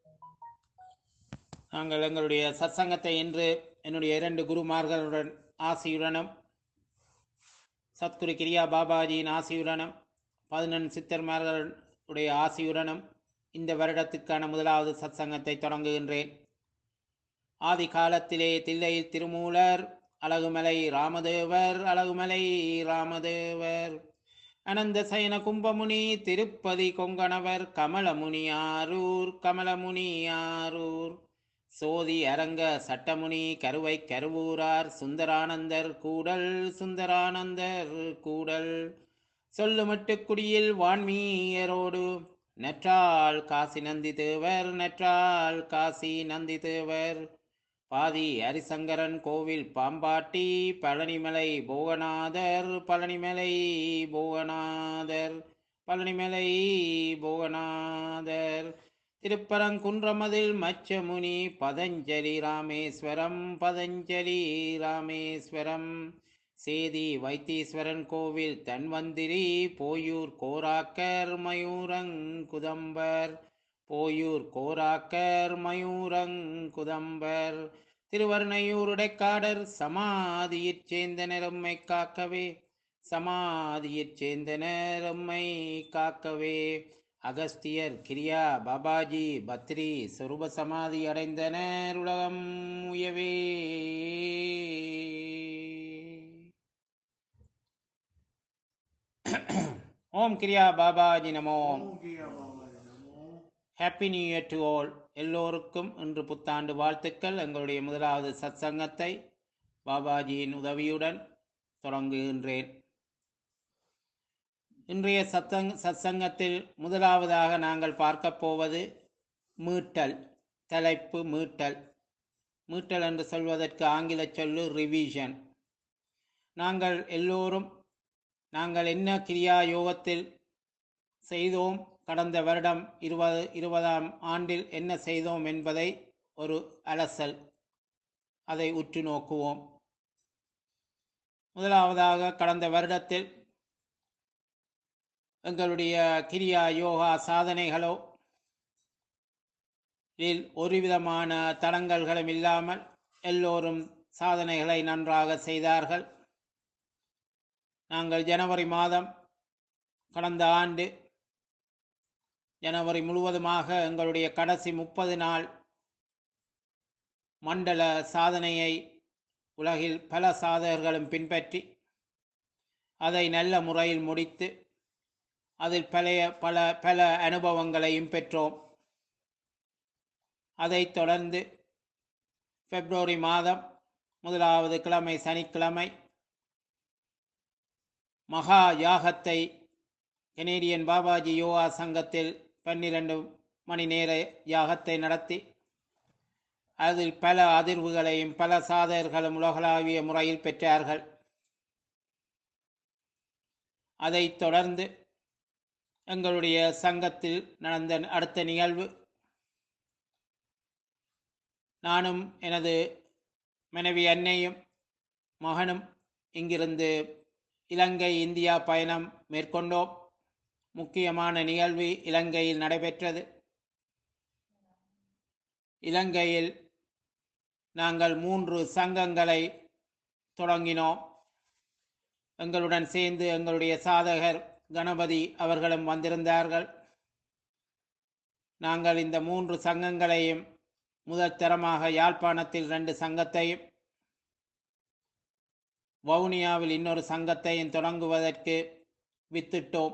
நாங்கள் எங்களுடைய சத்சங்கத்தை இன்று என்னுடைய இரண்டு குருமார்களுடன் ஆசியுடனும் சத்குரு கிரியா பாபாஜியின் ஆசியுடனும் பதினெண் சித்தர்மார்களுடைய ஆசியுடனும் இந்த வருடத்துக்கான முதலாவது சத்சங்கத்தை தொடங்குகின்றேன் ஆதி காலத்திலே தில்லையில் திருமூலர் அழகுமலை ராமதேவர் அழகுமலை ராமதேவர் அனந்த சயன கும்பமுனி திருப்பதி கொங்கணவர் கமலமுனி ஆரூர் கமலமுனி ஆரூர் சோதி அரங்க சட்டமுனி கருவை கருவூரார் சுந்தரானந்தர் கூடல் சுந்தரானந்தர் கூடல் சொல்லுமட்டு குடியில் வான்மீயரோடு நெற்றால் காசி நந்தி தேவர் நெற்றால் காசி நந்தி தேவர் பாதி ஹரிசங்கரன் கோவில் பாம்பாட்டி பழனிமலை போகநாதர் பழனிமலை போகநாதர் பழனிமலை போகநாதர் திருப்பரங்குன்றமதில் மச்சமுனி பதஞ்சலி ராமேஸ்வரம் பதஞ்சலி ராமேஸ்வரம் சேதி வைத்தீஸ்வரன் கோவில் தன்வந்திரி போயூர் கோராக்கர் மயூரங்குதம்பர் போயூர் கோராக்கர் மயூரங்குதம்பர் திருவர்ணையூருடைக்காடர் சமாதியிற் சேர்ந்தனர் எம்மை காக்கவே சமாதியிற் சேர்ந்தனர் எம்மை காக்கவே அகஸ்தியர் கிரியா பாபாஜி பத்ரி சொரூப சமாதி அடைந்தனர் உலகம் உயவே ஓம் கிரியா பாபாஜி நமோ happy new year to all எல்லோருக்கும் இன்று புத்தாண்டு வாழ்த்துக்கள் எங்களுடைய முதலாவது சத்சங்கத்தை பாபாஜியின் உதவியுடன் தொடங்குகின்றேன் இன்றைய சத்தங் சத்சங்கத்தில் முதலாவதாக நாங்கள் பார்க்க போவது மீட்டல் தலைப்பு மீட்டல் மீட்டல் என்று சொல்வதற்கு ஆங்கில சொல்லு ரிவிஷன் நாங்கள் எல்லோரும் நாங்கள் என்ன கிரியா யோகத்தில் செய்தோம் கடந்த வருடம் இருபது இருபதாம் ஆண்டில் என்ன செய்தோம் என்பதை ஒரு அலசல் அதை உற்று நோக்குவோம் முதலாவதாக கடந்த வருடத்தில் எங்களுடைய கிரியா யோகா சாதனைகளோ இதில் ஒருவிதமான தடங்கல்களும் இல்லாமல் எல்லோரும் சாதனைகளை நன்றாக செய்தார்கள் நாங்கள் ஜனவரி மாதம் கடந்த ஆண்டு ஜனவரி முழுவதுமாக எங்களுடைய கடைசி முப்பது நாள் மண்டல சாதனையை உலகில் பல சாதகர்களும் பின்பற்றி அதை நல்ல முறையில் முடித்து அதில் பழைய பல பல அனுபவங்களையும் பெற்றோம் அதைத் தொடர்ந்து பிப்ரவரி மாதம் முதலாவது கிழமை சனிக்கிழமை மகா யாகத்தை கனேடியன் பாபாஜி யோகா சங்கத்தில் பன்னிரண்டு மணி நேர யாகத்தை நடத்தி அதில் பல அதிர்வுகளையும் பல சாதகர்களும் உலகளாவிய முறையில் பெற்றார்கள் அதைத் தொடர்ந்து எங்களுடைய சங்கத்தில் நடந்த அடுத்த நிகழ்வு நானும் எனது மனைவி அன்னையும் மகனும் இங்கிருந்து இலங்கை இந்தியா பயணம் மேற்கொண்டோம் முக்கியமான நிகழ்வு இலங்கையில் நடைபெற்றது இலங்கையில் நாங்கள் மூன்று சங்கங்களை தொடங்கினோம் எங்களுடன் சேர்ந்து எங்களுடைய சாதகர் கணபதி அவர்களும் வந்திருந்தார்கள் நாங்கள் இந்த மூன்று சங்கங்களையும் முதல் தரமாக யாழ்ப்பாணத்தில் ரெண்டு சங்கத்தையும் வவுனியாவில் இன்னொரு சங்கத்தையும் தொடங்குவதற்கு வித்திட்டோம்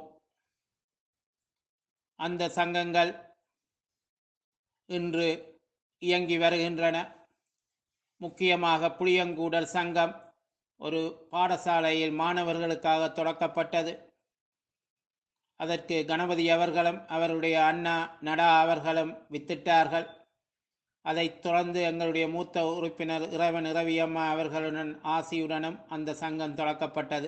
அந்த சங்கங்கள் இன்று இயங்கி வருகின்றன முக்கியமாக புளியங்கூடல் சங்கம் ஒரு பாடசாலையில் மாணவர்களுக்காக தொடக்கப்பட்டது அதற்கு கணபதி அவர்களும் அவருடைய அண்ணா நடா அவர்களும் வித்திட்டார்கள் அதைத் தொடர்ந்து எங்களுடைய மூத்த உறுப்பினர் இறைவன் இரவியம்மா அவர்களுடன் ஆசியுடனும் அந்த சங்கம் தொடக்கப்பட்டது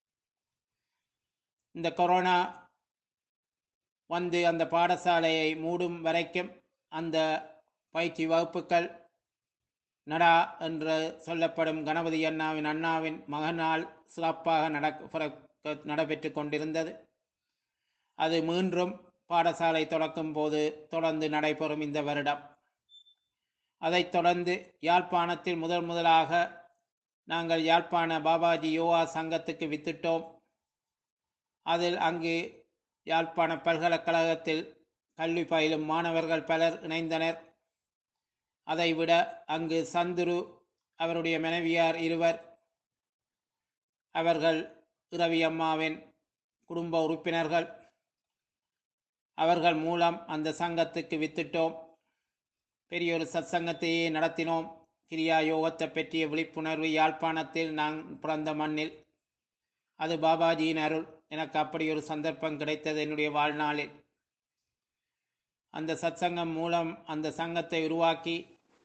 இந்த கொரோனா வந்து அந்த பாடசாலையை மூடும் வரைக்கும் அந்த பயிற்சி வகுப்புகள் நடா என்று சொல்லப்படும் கணபதி அண்ணாவின் அண்ணாவின் மகனால் சிறப்பாக நடக்க நடைபெற்று கொண்டிருந்தது அது மீண்டும் பாடசாலை தொடக்கும் போது தொடர்ந்து நடைபெறும் இந்த வருடம் அதைத் தொடர்ந்து யாழ்ப்பாணத்தில் முதல் முதலாக நாங்கள் யாழ்ப்பாண பாபாஜி யோகா சங்கத்துக்கு வித்திட்டோம் அதில் அங்கு யாழ்ப்பாண பல்கலைக்கழகத்தில் கல்வி பயிலும் மாணவர்கள் பலர் இணைந்தனர் அதைவிட அங்கு சந்துரு அவருடைய மனைவியார் இருவர் அவர்கள் இரவி அம்மாவின் குடும்ப உறுப்பினர்கள் அவர்கள் மூலம் அந்த சங்கத்துக்கு வித்திட்டோம் பெரிய ஒரு சத்சங்கத்தையே நடத்தினோம் கிரியா யோகத்தை பற்றிய விழிப்புணர்வு யாழ்ப்பாணத்தில் நான் பிறந்த மண்ணில் அது பாபாஜியின் அருள் எனக்கு அப்படி ஒரு சந்தர்ப்பம் கிடைத்தது என்னுடைய வாழ்நாளில் அந்த சத்சங்கம் மூலம் அந்த சங்கத்தை உருவாக்கி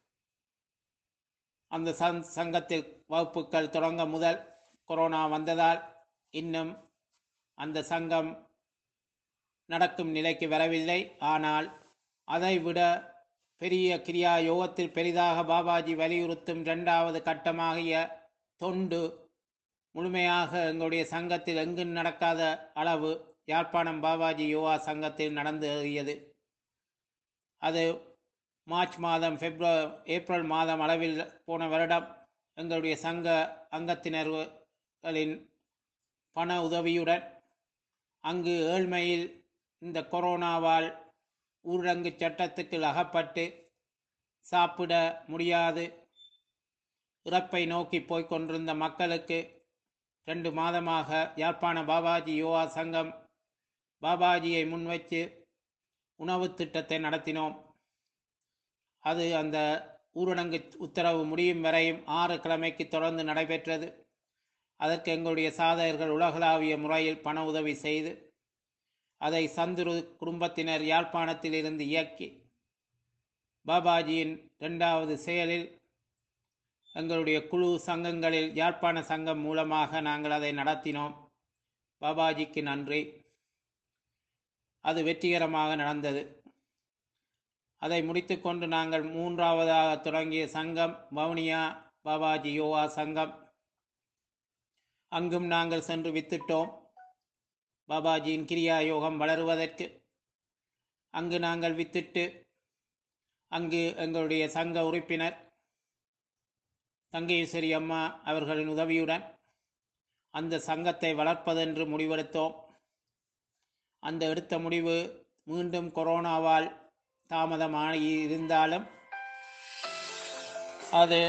அந்த சங் சங்கத்தில் வகுப்புகள் தொடங்க முதல் கொரோனா வந்ததால் இன்னும் அந்த சங்கம் நடக்கும் நிலைக்கு வரவில்லை ஆனால் அதைவிட பெரிய கிரியா யோகத்தில் பெரிதாக பாபாஜி வலியுறுத்தும் இரண்டாவது கட்டமாகிய தொண்டு முழுமையாக எங்களுடைய சங்கத்தில் எங்கும் நடக்காத அளவு யாழ்ப்பாணம் பாபாஜி யோகா சங்கத்தில் நடந்து ஏறியது அது மார்ச் மாதம் பிப்ரவரி ஏப்ரல் மாதம் அளவில் போன வருடம் எங்களுடைய சங்க அங்கத்தினர்களின் பண உதவியுடன் அங்கு ஏழ்மையில் இந்த கொரோனாவால் ஊரடங்கு சட்டத்துக்கு அகப்பட்டு சாப்பிட முடியாது இறப்பை நோக்கி போய்க் கொண்டிருந்த மக்களுக்கு ரெண்டு மாதமாக யாழ்ப்பாண பாபாஜி யோகா சங்கம் பாபாஜியை முன்வைத்து உணவு திட்டத்தை நடத்தினோம் அது அந்த ஊரடங்கு உத்தரவு முடியும் வரையும் ஆறு கிழமைக்கு தொடர்ந்து நடைபெற்றது அதற்கு எங்களுடைய சாதகர்கள் உலகளாவிய முறையில் பண உதவி செய்து அதை சந்துரு குடும்பத்தினர் யாழ்ப்பாணத்தில் இருந்து இயக்கி பாபாஜியின் இரண்டாவது செயலில் எங்களுடைய குழு சங்கங்களில் யாழ்ப்பாண சங்கம் மூலமாக நாங்கள் அதை நடத்தினோம் பாபாஜிக்கு நன்றி அது வெற்றிகரமாக நடந்தது அதை முடித்துக்கொண்டு நாங்கள் மூன்றாவதாக தொடங்கிய சங்கம் வவுனியா பாபாஜி யோகா சங்கம் அங்கும் நாங்கள் சென்று வித்திட்டோம் பாபாஜியின் கிரியா யோகம் வளருவதற்கு அங்கு நாங்கள் வித்திட்டு அங்கு எங்களுடைய சங்க உறுப்பினர் தங்கேஸ்வரி அம்மா அவர்களின் உதவியுடன் அந்த சங்கத்தை வளர்ப்பதென்று முடிவெடுத்தோம் அந்த எடுத்த முடிவு மீண்டும் கொரோனாவால் தாமதமாகி இருந்தாலும் அது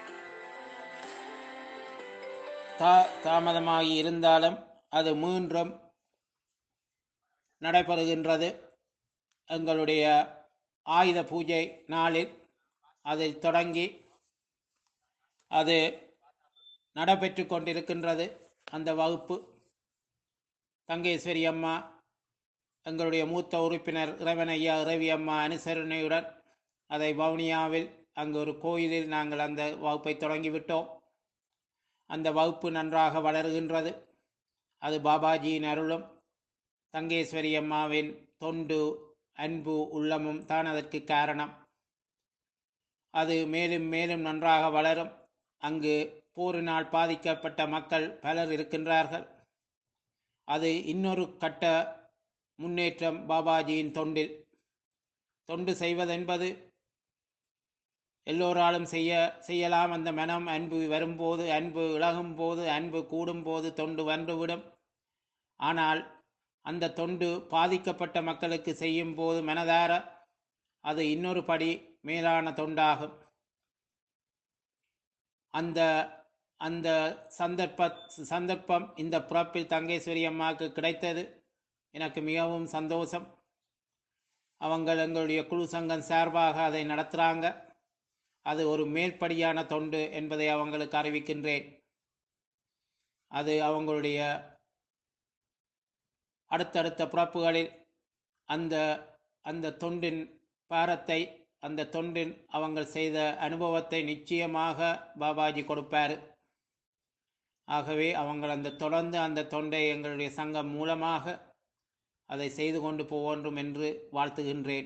தா தாமதமாகி இருந்தாலும் அது மீண்டும் நடைபெறுகின்றது எங்களுடைய ஆயுத பூஜை நாளில் அதை தொடங்கி அது நடைபெற்று கொண்டிருக்கின்றது அந்த வகுப்பு தங்கேஸ்வரி அம்மா எங்களுடைய மூத்த உறுப்பினர் இறைவனையா இரவி அம்மா அனுசரணையுடன் அதை வவுனியாவில் அங்கு ஒரு கோயிலில் நாங்கள் அந்த வகுப்பை தொடங்கிவிட்டோம் அந்த வகுப்பு நன்றாக வளருகின்றது அது பாபாஜியின் அருளும் தங்கேஸ்வரி அம்மாவின் தொண்டு அன்பு உள்ளமும் தான் அதற்கு காரணம் அது மேலும் மேலும் நன்றாக வளரும் அங்கு போரினால் பாதிக்கப்பட்ட மக்கள் பலர் இருக்கின்றார்கள் அது இன்னொரு கட்ட முன்னேற்றம் பாபாஜியின் தொண்டில் தொண்டு செய்வதென்பது எல்லோராலும் செய்ய செய்யலாம் அந்த மனம் அன்பு வரும்போது அன்பு இழகும் போது அன்பு கூடும் போது தொண்டு வந்துவிடும் ஆனால் அந்த தொண்டு பாதிக்கப்பட்ட மக்களுக்கு செய்யும் போது மனதார அது இன்னொரு படி மேலான தொண்டாகும் அந்த அந்த சந்தர்ப்ப சந்தர்ப்பம் இந்த பிறப்பில் தங்கேஸ்வரி அம்மாவுக்கு கிடைத்தது எனக்கு மிகவும் சந்தோஷம் அவங்கள் எங்களுடைய குழு சங்கம் சார்பாக அதை நடத்துகிறாங்க அது ஒரு மேல்படியான தொண்டு என்பதை அவங்களுக்கு அறிவிக்கின்றேன் அது அவங்களுடைய அடுத்தடுத்த பிறப்புகளில் அந்த அந்த தொண்டின் பாரத்தை அந்த தொண்டின் அவங்கள் செய்த அனுபவத்தை நிச்சயமாக பாபாஜி கொடுப்பார் ஆகவே அவங்கள் அந்த தொடர்ந்து அந்த தொண்டை எங்களுடைய சங்கம் மூலமாக அதை செய்து கொண்டு போவோன்றும் என்று வாழ்த்துகின்றேன்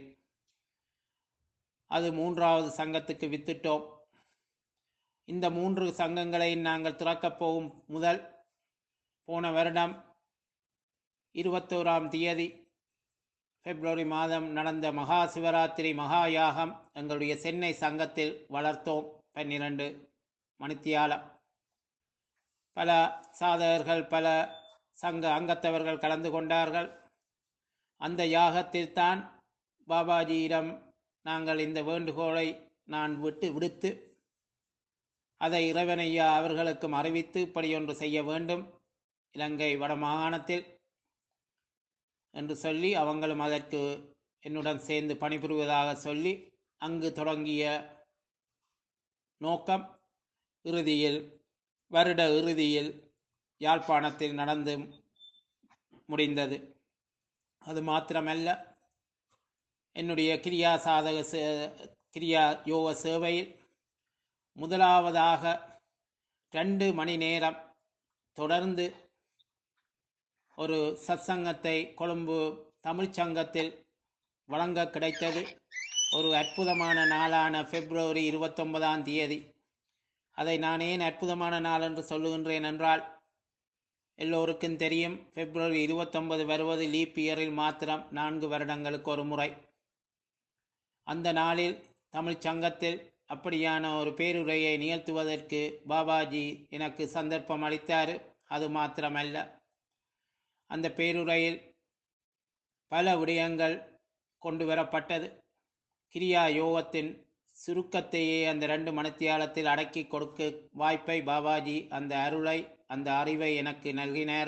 அது மூன்றாவது சங்கத்துக்கு வித்திட்டோம் இந்த மூன்று சங்கங்களை நாங்கள் திறக்கப் போகும் முதல் போன வருடம் இருபத்தோராம் தேதி பிப்ரவரி மாதம் நடந்த மகா சிவராத்திரி மகா யாகம் எங்களுடைய சென்னை சங்கத்தில் வளர்த்தோம் பன்னிரண்டு மணித்தியாலம் பல சாதகர்கள் பல சங்க அங்கத்தவர்கள் கலந்து கொண்டார்கள் அந்த யாகத்தில் தான் பாபாஜியிடம் நாங்கள் இந்த வேண்டுகோளை நான் விட்டு விடுத்து அதை இறைவனையா அவர்களுக்கும் அறிவித்து இப்படியொன்று செய்ய வேண்டும் இலங்கை வடமாகாணத்தில் என்று சொல்லி அவங்களும் அதற்கு என்னுடன் சேர்ந்து பணிபுரிவதாக சொல்லி அங்கு தொடங்கிய நோக்கம் இறுதியில் வருட இறுதியில் யாழ்ப்பாணத்தில் நடந்து முடிந்தது அது மாத்திரமல்ல என்னுடைய கிரியா சாதக சே- கிரியா யோக சேவையில் முதலாவதாக ரெண்டு மணி நேரம் தொடர்ந்து ஒரு சத்சங்கத்தை கொழும்பு தமிழ்ச் சங்கத்தில் வழங்க கிடைத்தது ஒரு அற்புதமான நாளான பிப்ரவரி இருபத்தொன்பதாம் தேதி அதை நான் ஏன் அற்புதமான நாள் என்று சொல்லுகின்றேன் என்றால் எல்லோருக்கும் தெரியும் பிப்ரவரி இருபத்தொன்பது வருவது லீப் இயரில் மாத்திரம் நான்கு வருடங்களுக்கு ஒரு முறை அந்த நாளில் தமிழ்ச் சங்கத்தில் அப்படியான ஒரு பேருரையை நிகழ்த்துவதற்கு பாபாஜி எனக்கு சந்தர்ப்பம் அளித்தார் அது மாத்திரமல்ல அந்த பேருரையில் பல விடயங்கள் கொண்டு வரப்பட்டது கிரியா யோகத்தின் சுருக்கத்தையே அந்த ரெண்டு மணித்தியாலத்தில் அடக்கி கொடுக்க வாய்ப்பை பாபாஜி அந்த அருளை அந்த அறிவை எனக்கு நல்கினார்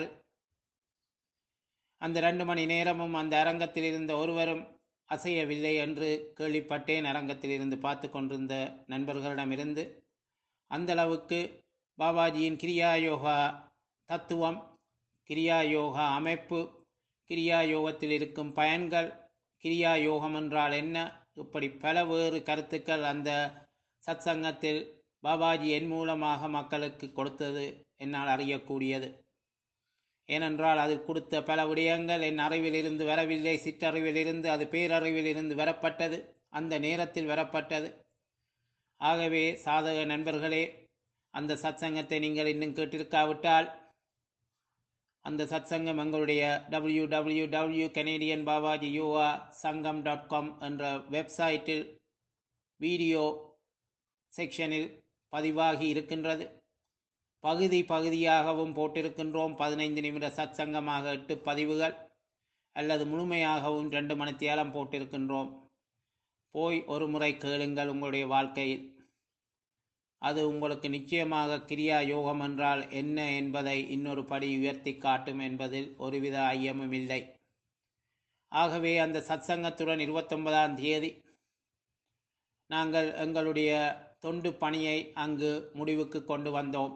அந்த ரெண்டு மணி நேரமும் அந்த அரங்கத்தில் இருந்த ஒருவரும் அசையவில்லை என்று கேள்விப்பட்டேன் அரங்கத்தில் இருந்து பார்த்து கொண்டிருந்த நண்பர்களிடமிருந்து அந்த அளவுக்கு பாபாஜியின் கிரியா யோகா தத்துவம் கிரியா யோகா அமைப்பு கிரியா யோகத்தில் இருக்கும் பயன்கள் கிரியா யோகம் என்றால் என்ன இப்படி பல வேறு கருத்துக்கள் அந்த சத்சங்கத்தில் பாபாஜி என் மூலமாக மக்களுக்கு கொடுத்தது என்னால் அறியக்கூடியது ஏனென்றால் அது கொடுத்த பல விடயங்கள் என் அறிவிலிருந்து வரவில்லை சிற்றறிவிலிருந்து அது பேரறிவிலிருந்து வரப்பட்டது அந்த நேரத்தில் வரப்பட்டது ஆகவே சாதக நண்பர்களே அந்த சத்சங்கத்தை நீங்கள் இன்னும் கேட்டிருக்காவிட்டால் அந்த சத்சங்கம் எங்களுடைய W W W Canadian Babaji yoga Sangam dot com என்ற வெப்சைட்டில் வீடியோ செக்ஷனில் பதிவாகி இருக்கின்றது பகுதி பகுதியாகவும் போட்டிருக்கின்றோம் பதினைந்து நிமிட சத்சங்கமாக எட்டு பதிவுகள் அல்லது முழுமையாகவும் ரெண்டு மணித்தியாலம் போட்டிருக்கின்றோம் போய் ஒரு முறை கேளுங்கள் உங்களுடைய வாழ்க்கையில் அது உங்களுக்கு நிச்சயமாக கிரியா யோகம் என்றால் என்ன என்பதை இன்னொரு படி உயர்த்தி காட்டும் என்பதில் ஒருவித ஐயமும் இல்லை ஆகவே அந்த சத்சங்கத்துடன் இருபத்தொன்பதாம் தேதி நாங்கள் எங்களுடைய தொண்டு பணியை அங்கு முடிவுக்கு கொண்டு வந்தோம்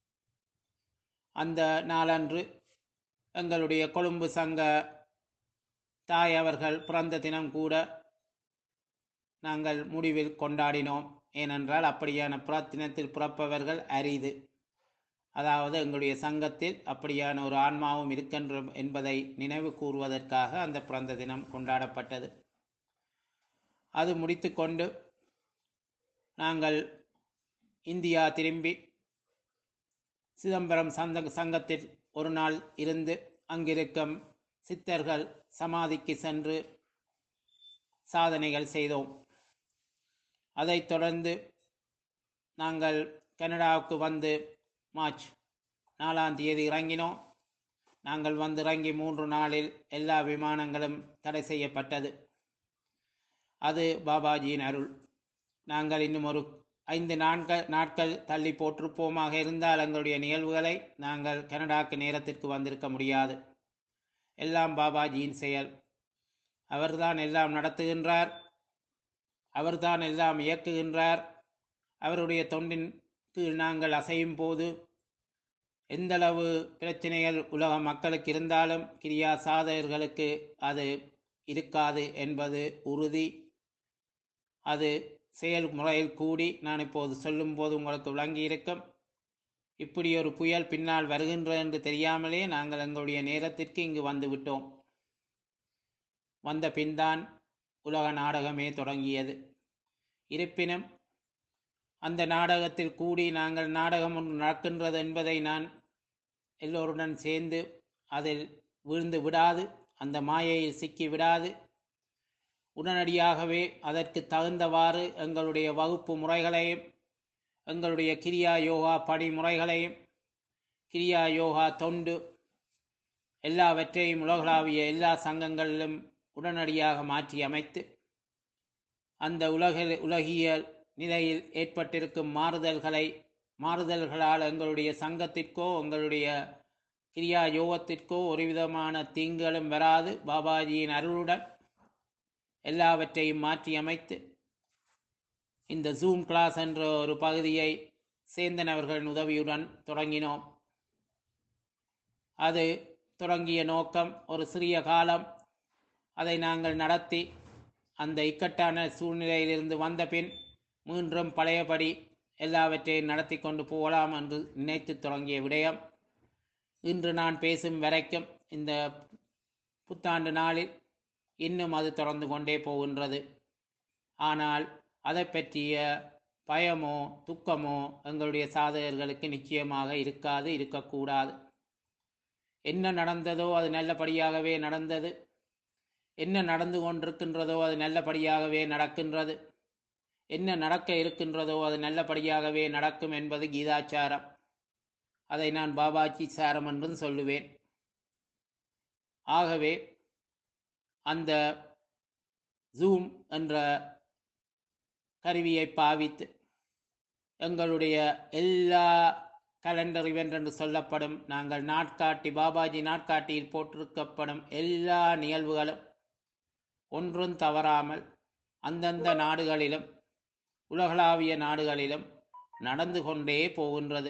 அந்த நாளன்று எங்களுடைய கொழும்பு சங்க தாய் அவர்கள் பிறந்த தினம் கூட நாங்கள் முடிவில் கொண்டாடினோம் ஏனென்றால் அப்படியான பிறத்தினத்தில் பிறப்பவர்கள் அரிது அதாவது எங்களுடைய சங்கத்தில் அப்படியான ஒரு ஆன்மாவும் இருக்கின்ற என்பதை நினைவு கூறுவதற்காக அந்த பிறந்த தினம் கொண்டாடப்பட்டது அது முடித்துக்கொண்டு நாங்கள் இந்தியா திரும்பி சிதம்பரம் சந்த சங்கத்தில் ஒரு நாள் இருந்து அங்கிருக்கும் சித்தர்கள் சமாதிக்கு சென்று சாதனைகள் செய்தோம் அதைத் தொடர்ந்து நாங்கள் கனடாவுக்கு வந்து மார்ச் நாலாம் தேதி இறங்கினோம் நாங்கள் வந்து இறங்கி மூன்று நாளில் எல்லா விமானங்களும் தடை செய்யப்பட்டது அது பாபாஜியின் அருள் நாங்கள் இன்னும் ஒரு ஐந்து நாட்கள் நாட்கள் தள்ளி போட்டிருப்போமாக இருந்தால் எங்களுடைய நிகழ்வுகளை நாங்கள் கனடாக்கு நேரத்திற்கு வந்திருக்க முடியாது எல்லாம் பாபாஜியின் செயல் அவர்தான் எல்லாம் நடத்துகின்றார் அவர்தான் எல்லாம் இயக்குகின்றார் அவருடைய தொண்டின் கீழ் நாங்கள் அசையும் போது எந்தளவு பிரச்சனைகள் உலக மக்களுக்கு இருந்தாலும் கிரியா சாதகர்களுக்கு அது இருக்காது என்பது உறுதி அது செயல்முறையில் கூடி நான் இப்போது சொல்லும்போது உங்களுக்கு விளங்கி இருக்கும் இப்படி ஒரு புயல் பின்னால் வருகின்றது என்று தெரியாமலே நாங்கள் எங்களுடைய நேரத்திற்கு இங்கு வந்து விட்டோம் வந்த பின்தான் உலக நாடகமே தொடங்கியது இருப்பினும் அந்த நாடகத்தில் கூடி நாங்கள் நாடகம் ஒன்று நடக்கின்றது என்பதை நான் எல்லோருடன் சேர்ந்து அதில் விழுந்து விடாது அந்த மாயையில் சிக்கி விடாது உடனடியாகவே அதற்கு தகுந்தவாறு எங்களுடைய வகுப்பு முறைகளையும் எங்களுடைய கிரியா யோகா படிமுறைகளையும் கிரியா யோகா தொண்டு எல்லாவற்றையும் உலகளாவிய எல்லா சங்கங்களிலும் உடனடியாக மாற்றி அமைத்து அந்த உலக உலகிய நிலையில் ஏற்பட்டிருக்கும் மாறுதல்களை மாறுதல்களால் எங்களுடைய சங்கத்திற்கோ எங்களுடைய கிரியா யோகத்திற்கோ ஒரு விதமான தீங்குகளும் வராது பாபாஜியின் அருளுடன் எல்லாவற்றையும் மாற்றி அமைத்து இந்த ஜூம் கிளாஸ் என்ற ஒரு பகுதியை சேந்தன் அவர்களின் உதவியுடன் தொடங்கினோம் அது தொடங்கிய நோக்கம் ஒரு சிறிய காலம் அதை நாங்கள் நடத்தி அந்த இக்கட்டான சூழ்நிலையிலிருந்து வந்த பின் மீண்டும் பழையபடி எல்லாவற்றையும் நடத்தி கொண்டு போகலாம் என்று நினைத்து தொடங்கிய விடயம் இன்று நான் பேசும் வரைக்கும் இந்த புத்தாண்டு நாளில் இன்னும் அது தொடர்ந்து கொண்டே போகின்றது ஆனால் அதை பற்றிய பயமோ துக்கமோ எங்களுடைய சாதகர்களுக்கு நிச்சயமாக இருக்காது இருக்கக்கூடாது என்ன நடந்ததோ அது நல்லபடியாகவே நடந்தது என்ன நடந்து கொண்டிருக்கின்றதோ அது நல்லபடியாகவே நடக்கின்றது என்ன நடக்க இருக்கின்றதோ அது நல்லபடியாகவே நடக்கும் என்பது கீதாச்சாரம் அதை நான் பாபாஜி சாரம் என்றும் சொல்லுவேன் ஆகவே அந்த ஜூம் என்ற கருவியை பாவித்து எங்களுடைய எல்லா கலண்டர் இவெண்ட் என்று சொல்லப்படும் நாங்கள் நாட்காட்டி பாபாஜி நாட்காட்டியில் போட்டிருக்கப்படும் எல்லா நிகழ்வுகளும் ஒன்றும் தவறாமல் அந்தந்த நாடுகளிலும் உலகளாவிய நாடுகளிலும் நடந்து கொண்டே போகின்றது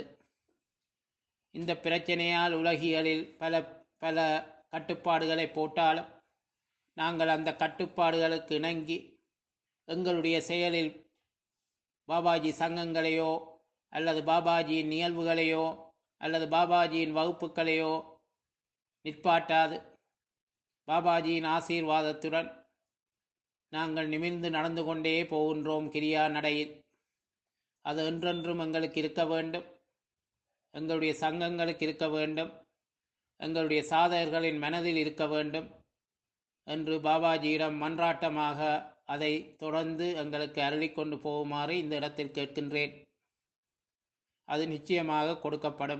இந்த பிரச்சனையால் உலகியலில் பல பல கட்டுப்பாடுகளை போட்டாலும் நாங்கள் அந்த கட்டுப்பாடுகளுக்கு இணங்கி எங்களுடைய செயலில் பாபாஜி சங்கங்களையோ அல்லது பாபாஜியின் நிகழ்வுகளையோ அல்லது பாபாஜியின் வகுப்புகளையோ நிற்பாட்டாது பாபாஜியின் ஆசீர்வாதத்துடன் நாங்கள் நிமிர்ந்து நடந்து கொண்டே போகின்றோம் கிரியா நடையில் அது என்றென்றும் எங்களுக்கு இருக்க வேண்டும் எங்களுடைய சங்கங்களுக்கு இருக்க வேண்டும் எங்களுடைய சாதகர்களின் மனதில் இருக்க வேண்டும் என்று பாபாஜியிடம் மன்றாட்டமாக அதை தொடர்ந்து எங்களுக்கு அருளிக்கொண்டு போகுமாறு இந்த இடத்தில் கேட்கின்றேன் அது நிச்சயமாக கொடுக்கப்படும்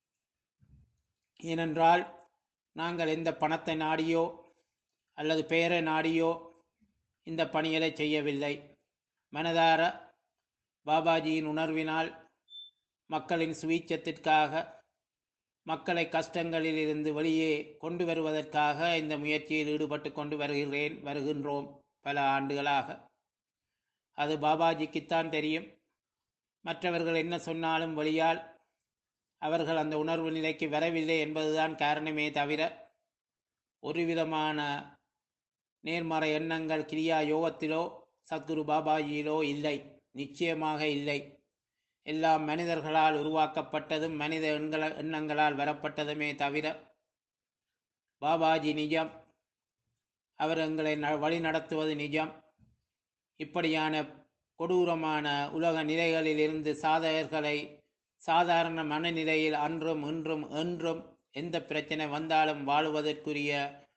ஏனென்றால் நாங்கள் எந்த பணத்தை நாடியோ அல்லது பெயரை நாடியோ இந்த பணிகளை செய்யவில்லை மனதார பாபாஜியின் உணர்வினால் மக்களின் சுவீச்சத்திற்காக மக்களை கஷ்டங்களில் இருந்து வெளியே கொண்டு வருவதற்காக இந்த முயற்சியில் ஈடுபட்டு கொண்டு வருகிறேன் வருகின்றோம் பல ஆண்டுகளாக அது பாபாஜிக்குத்தான் தெரியும் மற்றவர்கள் என்ன சொன்னாலும் வழியால் அவர்கள் அந்த உணர்வு நிலைக்கு வரவில்லை என்பதுதான் காரணமே தவிர ஒரு விதமான நேர்மறை எண்ணங்கள் கிரியா யோகத்திலோ சத்குரு பாபாஜியிலோ இல்லை நிச்சயமாக இல்லை எல்லாம் மனிதர்களால் உருவாக்கப்பட்டதும் மனித எண்கள எண்ணங்களால் வரப்பட்டதுமே தவிர பாபாஜி நிஜம் அவர் எங்களை ந வழி நடத்துவது நிஜம் இப்படியான கொடூரமான உலக நிலைகளிலிருந்து சாதகர்களை சாதாரண மனநிலையில் அன்றும் இன்றும் என்றும் எந்த பிரச்சனை வந்தாலும் வாழுவதற்குரிய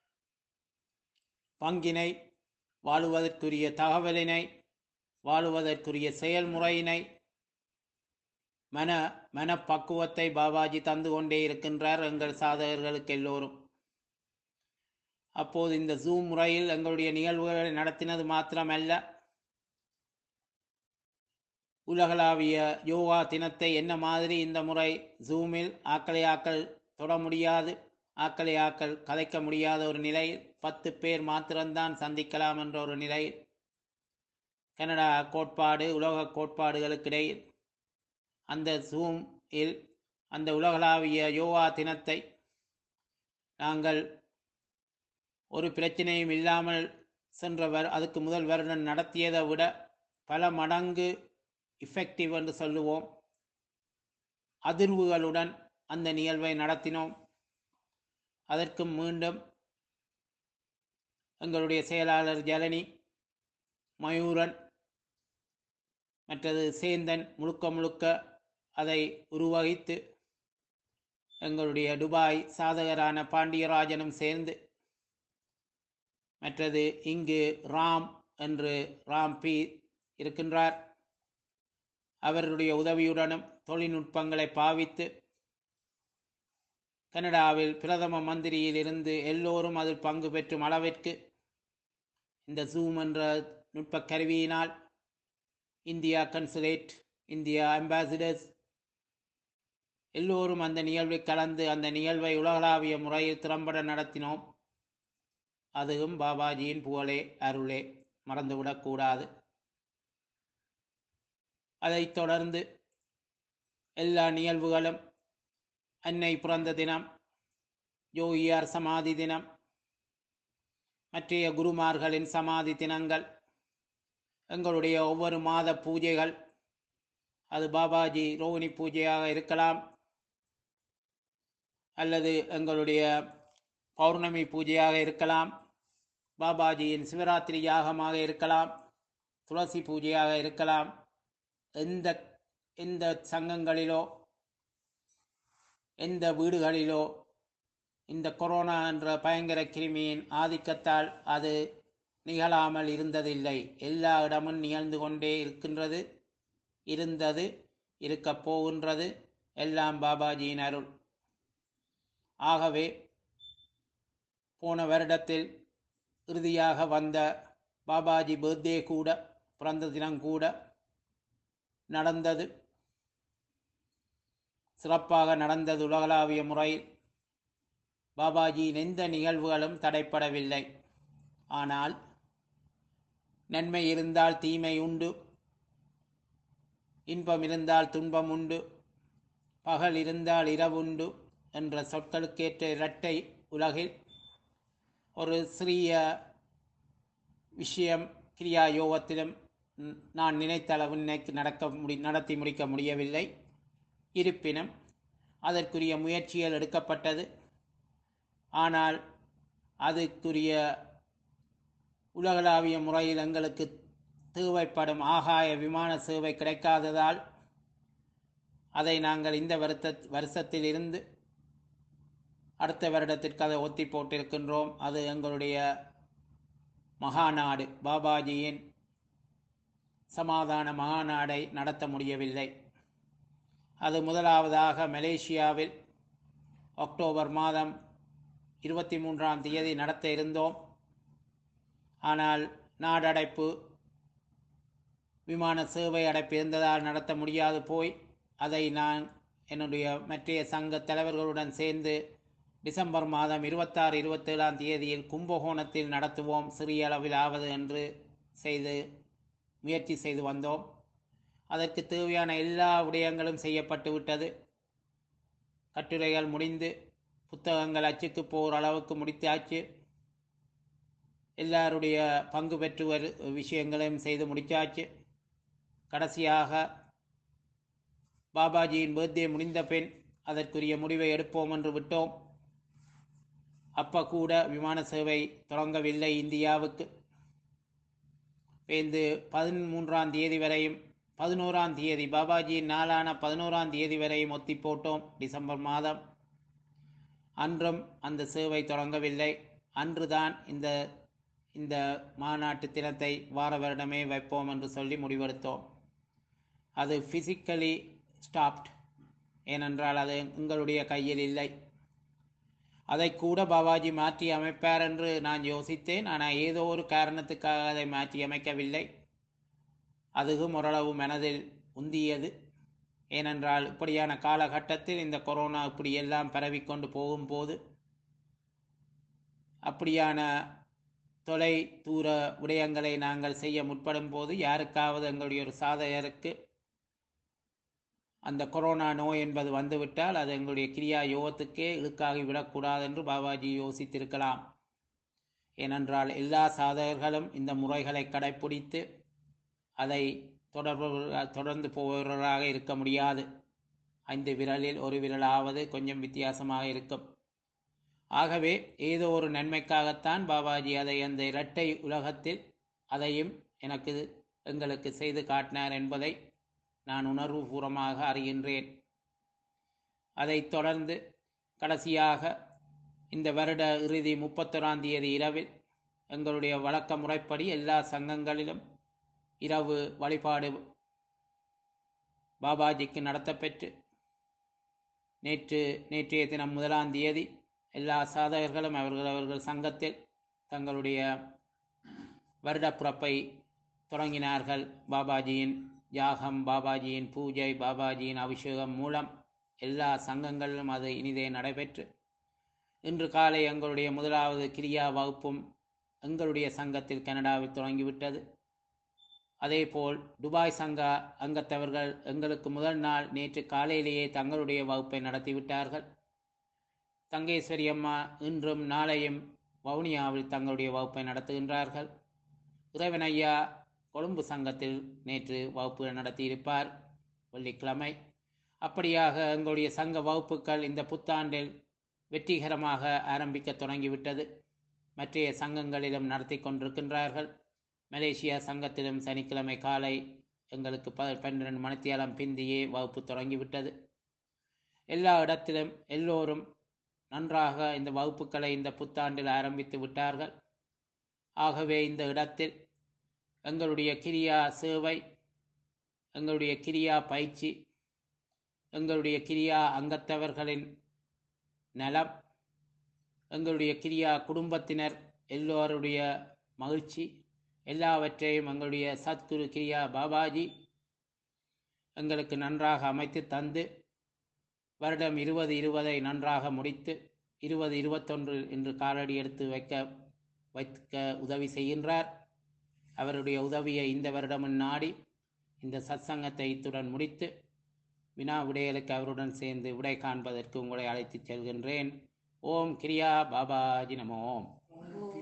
பங்கினை வாழுவதற்குரிய தகவலினை வாழுவதற்குரிய செயல்முறையினை மன மனப்பக்குவத்தை பாபாஜி தந்து கொண்டே இருக்கின்றார் எங்கள் சாதகர்களுக்கு எல்லோரும் அப்போது இந்த ஜூம் முறையில் எங்களுடைய நிகழ்வுகளை நடத்தினது மாத்திரமல்ல உலகளாவிய யோகா தினத்தை என்ன மாதிரி இந்த முறை ஜூமில் ஆக்களை ஆக்கள் தொட முடியாது ஆக்களை ஆக்கள் கதைக்க முடியாத ஒரு நிலையில் பத்து பேர் மாத்திரம்தான் சந்திக்கலாம் என்ற ஒரு நிலையில் கனடா கோட்பாடு உலக கோட்பாடுகளுக்கிடையில் அந்த ஜூம் இல் அந்த உலகளாவிய யோகா தினத்தை நாங்கள் ஒரு பிரச்சனையும் இல்லாமல் சென்ற வர் அதுக்கு முதல் வருடம் நடத்தியதை விட பல மடங்கு இஃபெக்டிவ் என்று சொல்லுவோம் அதிர்வுகளுடன் அந்த நிகழ்வை நடத்தினோம் அதற்கு மீண்டும் எங்களுடைய செயலாளர் ஜலனி மயூரன் மற்றது சேந்தன் முழுக்க முழுக்க அதை உருவகித்து எங்களுடைய துபாய் சாதகரான பாண்டியராஜனும் சேர்ந்து மற்றது இங்கு ராம் என்று ராம் பி இருக்கின்றார் அவருடைய உதவியுடனும் தொழில்நுட்பங்களை பாவித்து கனடாவில் பிரதம மந்திரியில் இருந்து எல்லோரும் அதில் பங்கு பெற்றும் அளவிற்கு இந்த ஜூம் என்ற நுட்ப கருவியினால் இந்தியா கன்சுலேட் இந்தியா அம்பாசிடர்ஸ் எல்லோரும் அந்த நிகழ்வில் கலந்து அந்த நிகழ்வை உலகளாவிய முறையில் திறம்பட நடத்தினோம் அதுவும் பாபாஜியின் புகழே அருளே மறந்துவிடக்கூடாது அதைத் தொடர்ந்து எல்லா நிகழ்வுகளும் அன்னை பிறந்த தினம் யோகியார் சமாதி தினம் மற்றைய குருமார்களின் சமாதி தினங்கள் எங்களுடைய ஒவ்வொரு மாத பூஜைகள் அது பாபாஜி ரோகிணி பூஜையாக இருக்கலாம் அல்லது எங்களுடைய பௌர்ணமி பூஜையாக இருக்கலாம் பாபாஜியின் சிவராத்திரி யாகமாக இருக்கலாம் துளசி பூஜையாக இருக்கலாம் எந்த எந்த சங்கங்களிலோ எந்த வீடுகளிலோ இந்த கொரோனா என்ற பயங்கர கிருமியின் ஆதிக்கத்தால் அது நிகழாமல் இருந்ததில்லை எல்லா இடமும் நிகழ்ந்து கொண்டே இருக்கின்றது இருந்தது இருக்கப் போகின்றது எல்லாம் பாபாஜியின் அருள் ஆகவே போன வருடத்தில் இறுதியாக வந்த பாபாஜி பர்த்டே கூட பிறந்த தினம் கூட நடந்தது சிறப்பாக நடந்தது உலகளாவிய முறையில் பாபாஜியின் எந்த நிகழ்வுகளும் தடைப்படவில்லை ஆனால் நன்மை இருந்தால் தீமை உண்டு இன்பம் இருந்தால் துன்பம் உண்டு பகல் இருந்தால் இரவுண்டு என்ற சொற்களுக்கேற்ற இரட்டை உலகில் ஒரு சிறிய விஷயம் கிரியா யோகத்திலும் ம், நான் நினைத்த அளவு நினைத்து நடக்க முடி நடத்தி முடிக்க முடியவில்லை இருப்பினும் அதற்குரிய முயற்சிகள் எடுக்கப்பட்டது ஆனால் அதுக்குரிய உலகளாவிய முறையில் எங்களுக்கு தேவைப்படும் ஆகாய விமான சேவை கிடைக்காததால் அதை நாங்கள் இந்த வருத்த வருஷத்தில் இருந்து அடுத்த வருடத்திற்கு அதை ஒத்தி போட்டிருக்கின்றோம் அது எங்களுடைய மகாநாடு பாபாஜியின் சமாதான மகாநாடை நடத்த முடியவில்லை அது முதலாவதாக மலேசியாவில் அக்டோபர் மாதம் இருபத்தி மூன்றாம் தேதி நடத்த இருந்தோம் ஆனால் நாடடைப்பு விமான சேவை அடைப்பு இருந்ததால் நடத்த முடியாது போய் அதை நான் என்னுடைய மற்றைய சங்க தலைவர்களுடன் சேர்ந்து டிசம்பர் மாதம் இருபத்தாறு இருபத்தேழாம் தேதியில் கும்பகோணத்தில் நடத்துவோம் சிறிய அளவிலாவது என்று செய்து முயற்சி செய்து வந்தோம் அதற்கு தேவையான எல்லா விடயங்களும் செய்யப்பட்டு விட்டது கட்டுரைகள் முடிந்து புத்தகங்கள் அச்சுக்கு போகிற அளவுக்கு முடித்தாச்சு எல்லாருடைய பங்கு பெற்று வரு விஷயங்களையும் செய்து முடித்தாச்சு கடைசியாக பாபாஜியின் பர்த்டே முடிந்த பின் அதற்குரிய முடிவை எடுப்போம் என்று விட்டோம் அப்ப கூட விமான சேவை தொடங்கவில்லை இந்தியாவுக்கு இந்த பதிமூன்றாம் தேதி வரையும் பதினோராம் தேதி பாபாஜியின் நாளான பதினோராம் தேதி வரையும் ஒத்தி போட்டோம் டிசம்பர் மாதம் அன்றும் அந்த சேவை தொடங்கவில்லை அன்றுதான் இந்த இந்த மாநாட்டு தினத்தை வார வருடமே வைப்போம் என்று சொல்லி முடிவெடுத்தோம் அது ஃபிசிக்கலி ஸ்டாப்ட் ஏனென்றால் அது எங்களுடைய கையில் இல்லை அதை கூட பாபாஜி மாற்றி அமைப்பார் என்று நான் யோசித்தேன் ஆனால் ஏதோ ஒரு காரணத்துக்காக அதை மாற்றி அமைக்கவில்லை அதுவும் ஓரளவு மனதில் உந்தியது ஏனென்றால் இப்படியான காலகட்டத்தில் இந்த கொரோனா இப்படியெல்லாம் பரவிக்கொண்டு போகும்போது அப்படியான தொலை தூர விடயங்களை நாங்கள் செய்ய முற்படும் போது யாருக்காவது எங்களுடைய ஒரு சாதகருக்கு அந்த கொரோனா நோய் என்பது வந்துவிட்டால் அது எங்களுடைய கிரியா யோகத்துக்கே இழுக்காகி விடக்கூடாது என்று பாபாஜி யோசித்திருக்கலாம் ஏனென்றால் எல்லா சாதகர்களும் இந்த முறைகளை கடைப்பிடித்து அதை தொடர்பு தொடர்ந்து போபவர்களாக இருக்க முடியாது ஐந்து விரலில் ஒரு விரலாவது கொஞ்சம் வித்தியாசமாக இருக்கும் ஆகவே ஏதோ ஒரு நன்மைக்காகத்தான் பாபாஜி அதை அந்த இரட்டை உலகத்தில் அதையும் எனக்கு எங்களுக்கு செய்து காட்டினார் என்பதை நான் உணர்வுபூர்வமாக அறிகின்றேன் அதைத் தொடர்ந்து கடைசியாக இந்த வருட இறுதி முப்பத்தொராம் தேதி இரவில் எங்களுடைய வழக்க முறைப்படி எல்லா சங்கங்களிலும் இரவு வழிபாடு பாபாஜிக்கு நடத்தப்பெற்று நேற்று நேற்றைய தினம் முதலாம் தேதி எல்லா சாதகர்களும் அவர்கள் அவர்கள் சங்கத்தில் தங்களுடைய வருடப்பிறப்பை தொடங்கினார்கள் பாபாஜியின் யாகம் பாபாஜியின் பூஜை பாபாஜியின் அபிஷேகம் மூலம் எல்லா சங்கங்களிலும் அது இனிதே நடைபெற்று இன்று காலை எங்களுடைய முதலாவது கிரியா வகுப்பும் எங்களுடைய சங்கத்தில் கனடாவில் தொடங்கிவிட்டது அதேபோல் துபாய் சங்க அங்கத்தவர்கள் எங்களுக்கு முதல் நாள் நேற்று காலையிலேயே தங்களுடைய வகுப்பை நடத்திவிட்டார்கள் தங்கேஸ்வரி அம்மா இன்றும் நாளையும் வவுனியாவில் தங்களுடைய வகுப்பை நடத்துகின்றார்கள் இறைவன் ஐயா கொழும்பு சங்கத்தில் நேற்று வகுப்பு நடத்தியிருப்பார் வெள்ளிக்கிழமை அப்படியாக எங்களுடைய சங்க வகுப்புகள் இந்த புத்தாண்டில் வெற்றிகரமாக ஆரம்பிக்க தொடங்கிவிட்டது மற்றைய சங்கங்களிலும் நடத்தி கொண்டிருக்கின்றார்கள் மலேசியா சங்கத்திலும் சனிக்கிழமை காலை எங்களுக்கு ப பன்னிரண்டு மணித்தியாலம் பிந்தியே வகுப்பு தொடங்கிவிட்டது எல்லா இடத்திலும் எல்லோரும் நன்றாக இந்த வகுப்புகளை இந்த புத்தாண்டில் ஆரம்பித்து விட்டார்கள் ஆகவே இந்த இடத்தில் எங்களுடைய கிரியா சேவை எங்களுடைய கிரியா பயிற்சி எங்களுடைய கிரியா அங்கத்தவர்களின் நலம் எங்களுடைய கிரியா குடும்பத்தினர் எல்லோருடைய மகிழ்ச்சி எல்லாவற்றையும் எங்களுடைய சத்குரு கிரியா பாபாஜி எங்களுக்கு நன்றாக அமைத்து தந்து வருடம் இருபது இருபதை நன்றாக முடித்து இருபது இருபத்தொன்றில் இன்று காலடி எடுத்து வைக்க வைக்க உதவி செய்கின்றார் அவருடைய உதவியை இந்த வருடமும் நாடி இந்த சத்சங்கத்தை இத்துடன் முடித்து வினா விடைகளுக்கு அவருடன் சேர்ந்து விடை காண்பதற்கு உங்களை அழைத்துச் செல்கின்றேன் ஓம் கிரியா பாபாஜி நம ஓம் ஓம்